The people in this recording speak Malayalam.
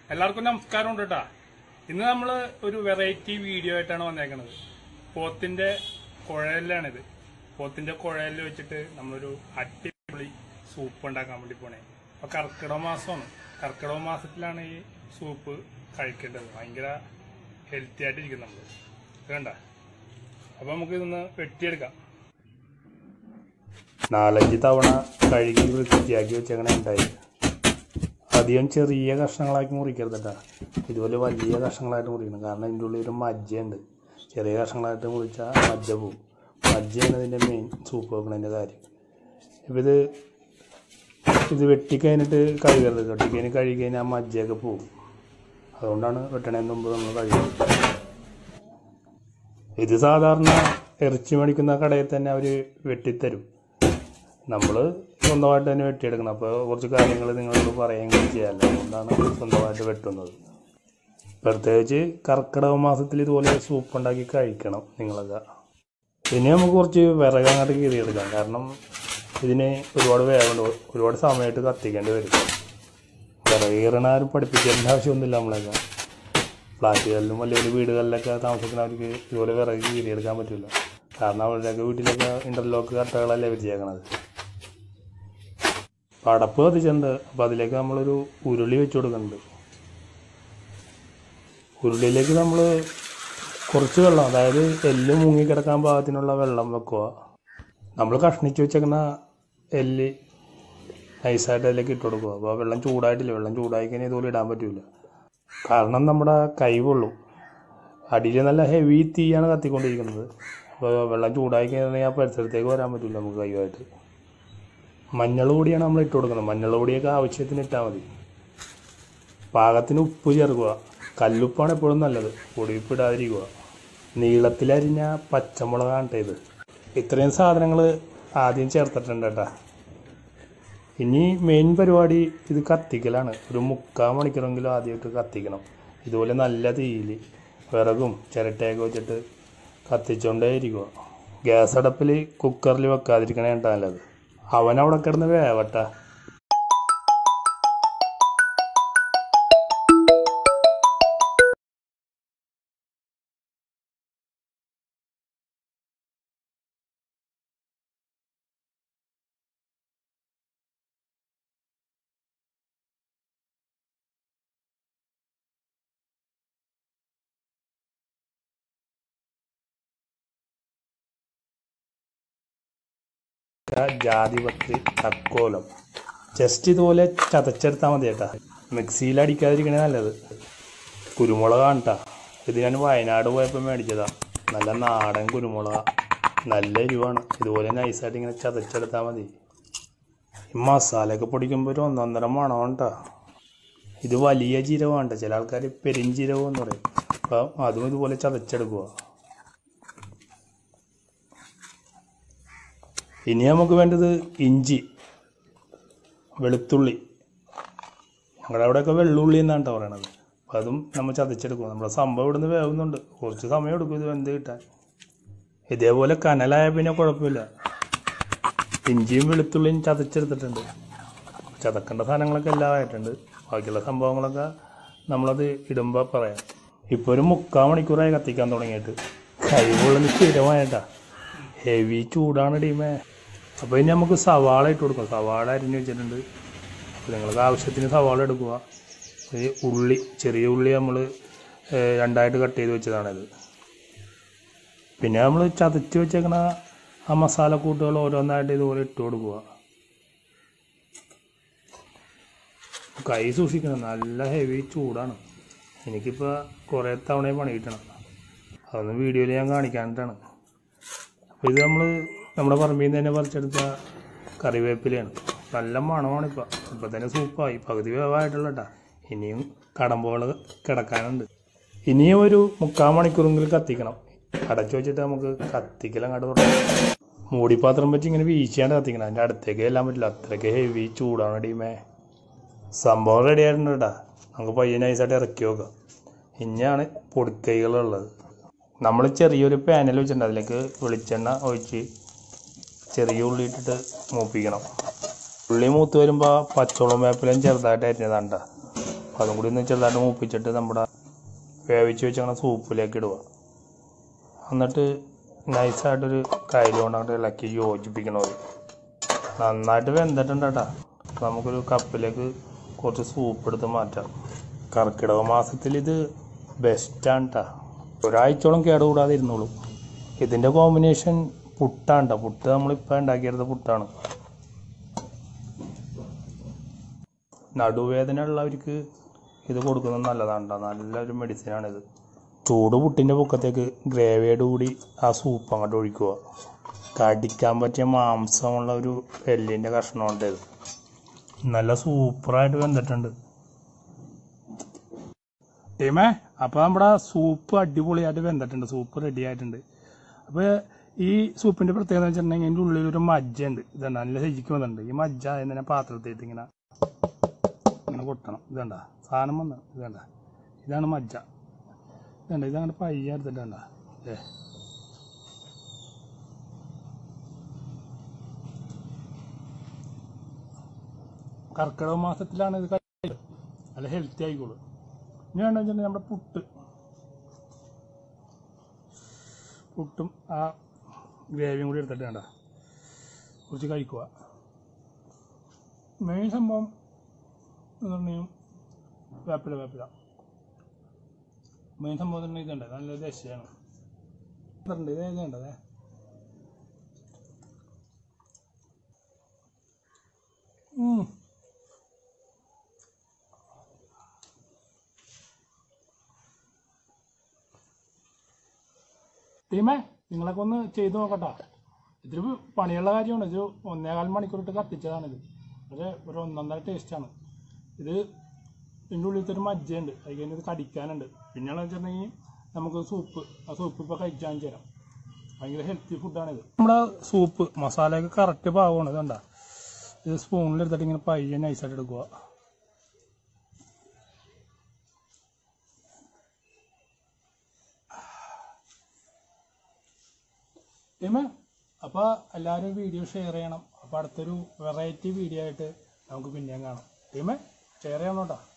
എല്ലാവർക്കും നമസ്കാരം ഉണ്ട് കേട്ടാ ഇന്ന് നമ്മൾ ഒരു വെറൈറ്റി വീഡിയോ ആയിട്ടാണ് വന്നേക്കണത് പോത്തിന്റെ കുഴലിലാണിത് പോത്തിന്റെ കുഴലിൽ വെച്ചിട്ട് നമ്മളൊരു അടിപൊളി സൂപ്പ് ഉണ്ടാക്കാൻ വേണ്ടി പോണേ അപ്പൊ കർക്കിടക മാസമാണ് കർക്കിടക മാസത്തിലാണ് ഈ സൂപ്പ് കഴിക്കേണ്ടത് ഭയങ്കര ഹെൽത്തി ആയിട്ടിരിക്കും നമ്മൾ വേണ്ട അപ്പൊ നമുക്ക് ഇതൊന്ന് വെട്ടിയെടുക്കാം നാലഞ്ച് തവണ കഴുകി വൃത്തിയാക്കി വെച്ചങ്ങനെ ഉണ്ടായി അധികം ചെറിയ കഷ്ണങ്ങളാക്കി മുറിക്കരുത് കേട്ടോ ഇതുപോലെ വലിയ കഷ്ണങ്ങളായിട്ട് മുറിക്കണം കാരണം ഇതിൻ്റെ ഉള്ളിൽ ഒരു മജ്ജയുണ്ട് ചെറിയ കഷ്ണങ്ങളായിട്ട് മുറിച്ചാൽ മജ്ജ പോവും മജ്ജയാണ് ഇതിൻ്റെ മെയിൻ സൂപ്പ് വെക്കണതിൻ്റെ കാര്യം ഇപ്പം ഇത് ഇത് വെട്ടിക്കഴിഞ്ഞിട്ട് കഴുകരുത് വെട്ടിക്കഴിഞ്ഞ് കഴുകി കഴിഞ്ഞാൽ ആ മജ്ജയൊക്കെ പോവും അതുകൊണ്ടാണ് വെട്ടണതിന് മുമ്പ് നമ്മൾ കഴുകുന്നത് ഇത് സാധാരണ ഇറച്ചി മേടിക്കുന്ന കടയിൽ തന്നെ അവർ വെട്ടിത്തരും നമ്മൾ സ്വന്തമായിട്ട് തന്നെ വെട്ടിയെടുക്കണം അപ്പോൾ കുറച്ച് കാര്യങ്ങൾ നിങ്ങളോട് പറയുകയും ചെയ്യാമല്ലോ അതുകൊണ്ടാണ് സ്വന്തമായിട്ട് വെട്ടുന്നത് പ്രത്യേകിച്ച് കർക്കിടക മാസത്തിൽ ഇതുപോലെ സൂപ്പ് ഉണ്ടാക്കി കഴിക്കണം നിങ്ങളൊക്കെ പിന്നെ നമുക്ക് കുറച്ച് വിറക് അങ്ങോട്ട് കീറിയെടുക്കാം കാരണം ഇതിന് ഒരുപാട് വേവുണ്ട് ഒരുപാട് സമയമായിട്ട് കത്തിക്കേണ്ടി വരും വിറക് കീറണ ആരും പഠിപ്പിക്കേണ്ട ആവശ്യമൊന്നുമില്ല നമ്മളൊക്കെ ഫ്ലാറ്റുകളിലും വലിയ വലിയ വീടുകളിലൊക്കെ താമസിക്കുന്നവർക്ക് ഇതുപോലെ വിറക് കീറിയെടുക്കാൻ പറ്റില്ല കാരണം അവരുടെയൊക്കെ വീട്ടിലൊക്കെ ഇൻ്റർലോക്ക് കട്ടകളല്ലേ വെച്ചേക്കണത് അപ്പോൾ അടപ്പ് കത്തിച്ചിട്ടുണ്ട് അപ്പോൾ അതിലേക്ക് നമ്മളൊരു ഉരുളി വെച്ച് കൊടുക്കുന്നുണ്ട് ഉരുളിയിലേക്ക് നമ്മൾ കുറച്ച് വെള്ളം അതായത് എല്ല് മുങ്ങിക്കിടക്കാൻ പാകത്തിനുള്ള വെള്ളം വെക്കുക നമ്മൾ കഷ്ണിച്ച് വെച്ചേക്കുന്ന എല്ല് നൈസായിട്ട് അതിലേക്ക് ഇട്ട് കൊടുക്കുക അപ്പോൾ ആ വെള്ളം ചൂടായിട്ടില്ല വെള്ളം ചൂടായി കഴിഞ്ഞാൽ ഇതുപോലെ ഇടാൻ പറ്റില്ല കാരണം നമ്മുടെ കൈ പൊള്ളും അടിയിൽ നല്ല ഹെവി തീയാണ് കത്തിക്കൊണ്ടിരിക്കുന്നത് അപ്പോൾ വെള്ളം ചൂടായി കഴിഞ്ഞാൽ ആ പരിസരത്തേക്ക് വരാൻ പറ്റില്ല നമുക്ക് കൈയുമായിട്ട് മഞ്ഞൾ പൊടിയാണ് നമ്മൾ ഇട്ട് കൊടുക്കുന്നത് മഞ്ഞൾ പൊടിയൊക്കെ ആവശ്യത്തിന് ഇട്ടാൽ മതി പാകത്തിന് ഉപ്പ് ചേർക്കുക കല്ലുപ്പാണ് എപ്പോഴും നല്ലത് പൊടിയുപ്പ് ഇടാതിരിക്കുക നീളത്തിലരിഞ്ഞ പച്ചമുളകാണ് ട്ടോ ഇത് ഇത്രയും സാധനങ്ങൾ ആദ്യം ചേർത്തിട്ടുണ്ട് കേട്ടോ ഇനി മെയിൻ പരിപാടി ഇത് കത്തിക്കലാണ് ഒരു മുക്കാൽ മണിക്കൂറെങ്കിലും ആദ്യമായിട്ട് കത്തിക്കണം ഇതുപോലെ നല്ല തീയിൽ വിറകും ചിരട്ടയൊക്കെ വെച്ചിട്ട് കത്തിച്ചുകൊണ്ടേ ഇരിക്കുക ഗ്യാസ് അടുപ്പിൽ കുക്കറിൽ വെക്കാതിരിക്കണേ കേട്ടോ നല്ലത് അവൻ അവിടെ കിടന്ന് വേവട്ട ജാതിപത്രി തക്കോലം ജസ്റ്റ് ഇതുപോലെ ചതച്ചെടുത്താൽ മതി കേട്ടാ മിക്സിയിൽ അടിക്കാതിരിക്കണേ നല്ലത് കുരുമുളകാണ് കേട്ടാ ഇത് ഞാൻ വയനാട് പോയപ്പോൾ മേടിച്ചതാ നല്ല നാടൻ കുരുമുളക നല്ല എരിവാണ് ഇതുപോലെ നൈസായിട്ട് ഇങ്ങനെ ചതച്ചെടുത്താൽ മതി ഈ മസാലയൊക്കെ പൊടിക്കുമ്പോൾ ഒരു ഒന്നൊന്നര മണമാണ് കേട്ടോ ഇത് വലിയ ജീരകമാണ് ട്ടോ. ചില ആൾക്കാർ പെരിഞ്ജീരകം എന്ന് പറയും അപ്പം അതും ഇതുപോലെ ചതച്ചെടുക്കുക ഇനി നമുക്ക് വേണ്ടത് ഇഞ്ചി വെളുത്തുള്ളി ഞങ്ങളുടെ അവിടെയൊക്കെ വെള്ളുള്ളി എന്നാണ് കേട്ടോ പറയണത് അപ്പം അതും നമ്മൾ ചതച്ചെടുക്കും നമ്മുടെ സംഭവം ഇവിടുന്ന് വേവുന്നുണ്ട് കുറച്ച് സമയം എടുക്കും ഇത് വെന്ത് കിട്ടാൻ ഇതേപോലെ കനലായ പിന്നെ കുഴപ്പമില്ല ഇഞ്ചിയും വെളുത്തുള്ളിയും ചതച്ചെടുത്തിട്ടുണ്ട് ചതക്കേണ്ട സാധനങ്ങളൊക്കെ എല്ലാം ആയിട്ടുണ്ട് ബാക്കിയുള്ള സംഭവങ്ങളൊക്കെ നമ്മളത് ഇടുമ്പോൾ പറയാം ഇപ്പോൾ ഒരു മുക്കാൽ മണിക്കൂറായി കത്തിക്കാൻ തുടങ്ങിയിട്ട് കൈകൊള്ളുന്ന സ്ഥിരമായിട്ടാ ഹെവി ചൂടാണ് ടീമേ അപ്പോൾ ഇനി നമുക്ക് സവാള ഇട്ട് കൊടുക്കാം സവാള അരിഞ്ഞ് വെച്ചിട്ടുണ്ട് അപ്പോൾ നിങ്ങൾക്ക് ആവശ്യത്തിന് സവാള എടുക്കുക ഈ ഉള്ളി ചെറിയ ഉള്ളി നമ്മൾ രണ്ടായിട്ട് കട്ട് ചെയ്ത് വെച്ചതാണിത് പിന്നെ നമ്മൾ ചതച്ച് വെച്ചേക്കണ ആ മസാലക്കൂട്ടുകൾ ഓരോന്നായിട്ട് ഇതുപോലെ ഇട്ട് കൊടുക്കുക കൈ സൂക്ഷിക്കണം നല്ല ഹെവി ചൂടാണ് എനിക്കിപ്പോൾ കുറേ തവണ പണി കിട്ടണം അതൊന്നും വീഡിയോയിൽ ഞാൻ കാണിക്കാനായിട്ടാണ് അപ്പോൾ ഇത് നമ്മൾ നമ്മുടെ പറമ്പിൽ നിന്ന് തന്നെ പറിച്ചെടുത്ത കറിവേപ്പിലയാണ് നല്ല മണമാണ് ഇപ്പം ഇപ്പം തന്നെ സൂപ്പായി പകുതി വേവായിട്ടുള്ള കേട്ടോ ഇനിയും കടമ്പുകൾ കിടക്കാനുണ്ട് ഇനിയും ഒരു മുക്കാൽ മണിക്കൂറെങ്കിലും കത്തിക്കണം അടച്ചു വെച്ചിട്ട് നമുക്ക് കത്തിക്കൽ അങ്ങോട്ട് തുടങ്ങാം മൂടിപ്പാത്രം വെച്ച് ഇങ്ങനെ വീശിയാണ്ട് കത്തിക്കണം അതിൻ്റെ അടുത്തേക്ക് എല്ലാം പറ്റില്ല അത്രയ്ക്ക് ഹെവി ചൂടാണ് ടീമേ സംഭവം റെഡി ആയിട്ടുണ്ട് കേട്ടാ നമുക്ക് പയ്യെ നൈസായിട്ട് ഇറക്കി നോക്കാം ഇനിയാണ് പൊടിക്കൈകളുള്ളത് നമ്മൾ ചെറിയൊരു പാനൽ വെച്ചിട്ടുണ്ട് അതിലേക്ക് വെളിച്ചെണ്ണ ഒഴിച്ച് ചെറിയ ഉള്ളി ഇട്ടിട്ട് മൂപ്പിക്കണം ഉള്ളി മൂത്ത് വരുമ്പോൾ പച്ചവളം വേപ്പിലയും ചെറുതായിട്ട് അരിഞ്ഞതാണ്ട അപ്പം അതും കൂടി ഒന്ന് ചെറുതായിട്ട് മൂപ്പിച്ചിട്ട് നമ്മുടെ വേവിച്ച് വെച്ചങ്ങനെ സൂപ്പിലേക്ക് ഇടുക എന്നിട്ട് നൈസായിട്ടൊരു കയ്യിൽ കൊണ്ട് അങ്ങോട്ട് ഇളക്കി യോജിപ്പിക്കണത് നന്നായിട്ട് വെന്തിട്ടുണ്ട് കേട്ടാ നമുക്കൊരു കപ്പിലേക്ക് കുറച്ച് സൂപ്പ് എടുത്ത് മാറ്റാം കർക്കിടക മാസത്തിൽ ഇത് ബെസ്റ്റാണ് കേട്ടാ ഒരാഴ്ചയോളം കേടുകൂടാതെ ഇരുന്നോളൂ ഇതിൻ്റെ കോമ്പിനേഷൻ പുട്ടാണ് ട്ടോ പുട്ട് നമ്മളിപ്പോൾ ഉണ്ടാക്കിയെടുത്ത പുട്ടാണ് നടുവേദന ഉള്ളവർക്ക് ഇത് കൊടുക്കുന്നത് നല്ലതാണ് ട്ടോ നല്ലൊരു മെഡിസിനാണിത് ചൂട് പുട്ടിൻ്റെ പൊക്കത്തേക്ക് ഗ്രേവിയോട് കൂടി ആ സൂപ്പ് അങ്ങോട്ട് ഒഴിക്കുക കടിക്കാൻ പറ്റിയ മാംസമുള്ള ഒരു എല്ലിൻ്റെ കഷ്ണമുണ്ട് ഇത് നല്ല സൂപ്പറായിട്ട് വെന്തിട്ടുണ്ട് ടീമേ അപ്പോൾ നമ്മുടെ സൂപ്പ് അടിപൊളിയായിട്ട് വെന്തിട്ടുണ്ട് സൂപ്പ് റെഡി ആയിട്ടുണ്ട് അപ്പോൾ ഈ സൂപ്പിൻ്റെ പ്രത്യേകത എന്ന് വെച്ചിട്ടുണ്ടെങ്കിൽ അതിൻ്റെ ഉള്ളിൽ ഒരു മജ്ജ ഉണ്ട് ഇതുണ്ട് നല്ല ശരിക്കും വന്നിട്ടുണ്ട് ഈ മജ്ജ അതിനെ പാത്രത്തിട്ട് ഇങ്ങനെ ഇങ്ങനെ കൊട്ടണം ഇതണ്ട സാധനം വന്ന് ഇതണ്ട ഇതാണ് മജ്ജ ഇതണ്ട ഇതങ്ങനെ പയ്യ എടുത്തിട്ടണ്ട ഏ കർക്കിടക മാസത്തിലാണ് ഇത് കഴിക്കുന്നത് നല്ല ഹെൽത്തി ആയിക്കോളൂ ഇനി വേണ്ട വെച്ചിട്ടുണ്ടെങ്കിൽ നമ്മുടെ പുട്ട് പുട്ടും ആ ഗ്രേവിയും കൂടി എടുത്തിട്ട് വേണ്ട കുറച്ച് കഴിക്കുക മെയിൻ സംഭവം എന്ന് പറഞ്ഞാൽ വേപ്പില വേപ്പില മെയിൻ സംഭവം തന്നെ ഇതുണ്ട് നല്ല ദശയാണ് ഇതുണ്ട് ഇത് ഇതുണ്ടതേ ഉം ടീമേ നിങ്ങളൊക്കെ ഒന്ന് ചെയ്ത് നോക്കട്ടോ ഇത്തിരി പണിയുള്ള കാര്യമാണ് ഇത് ഒന്നേകാൽ മണിക്കൂറിട്ട് കത്തിച്ചതാണിത് പക്ഷേ ഒരു ഒന്നൊന്നര ടേസ്റ്റാണ് ഇത് ഇതിൻ്റെ ഉള്ളിലത്തെ ഒരു മജ്ജയുണ്ട് അത് കഴിഞ്ഞ് ഇത് കടിക്കാനുണ്ട് പിന്നെയാണെന്ന് വെച്ചിട്ടുണ്ടെങ്കിൽ നമുക്ക് സൂപ്പ് ആ സൂപ്പ് ഇപ്പോൾ കഴിക്കാൻ തരാം ഭയങ്കര ഹെൽത്തി ഫുഡാണിത് നമ്മുടെ സൂപ്പ് മസാലയൊക്കെ കറക്റ്റ് പാകമാണ് ഇതുണ്ട ഇത് സ്പൂണിലെടുത്തിട്ട് ഇങ്ങനെ പയ്യെ നൈസായിട്ട് എടുക്കുക ടീമേ അപ്പോൾ എല്ലാവരും വീഡിയോ ഷെയർ ചെയ്യണം അപ്പോൾ അടുത്തൊരു വെറൈറ്റി വീഡിയോ ആയിട്ട് നമുക്ക് പിന്നെയും കാണാം ടീമേ ഷെയർ ചെയ്യണം കേട്ടോ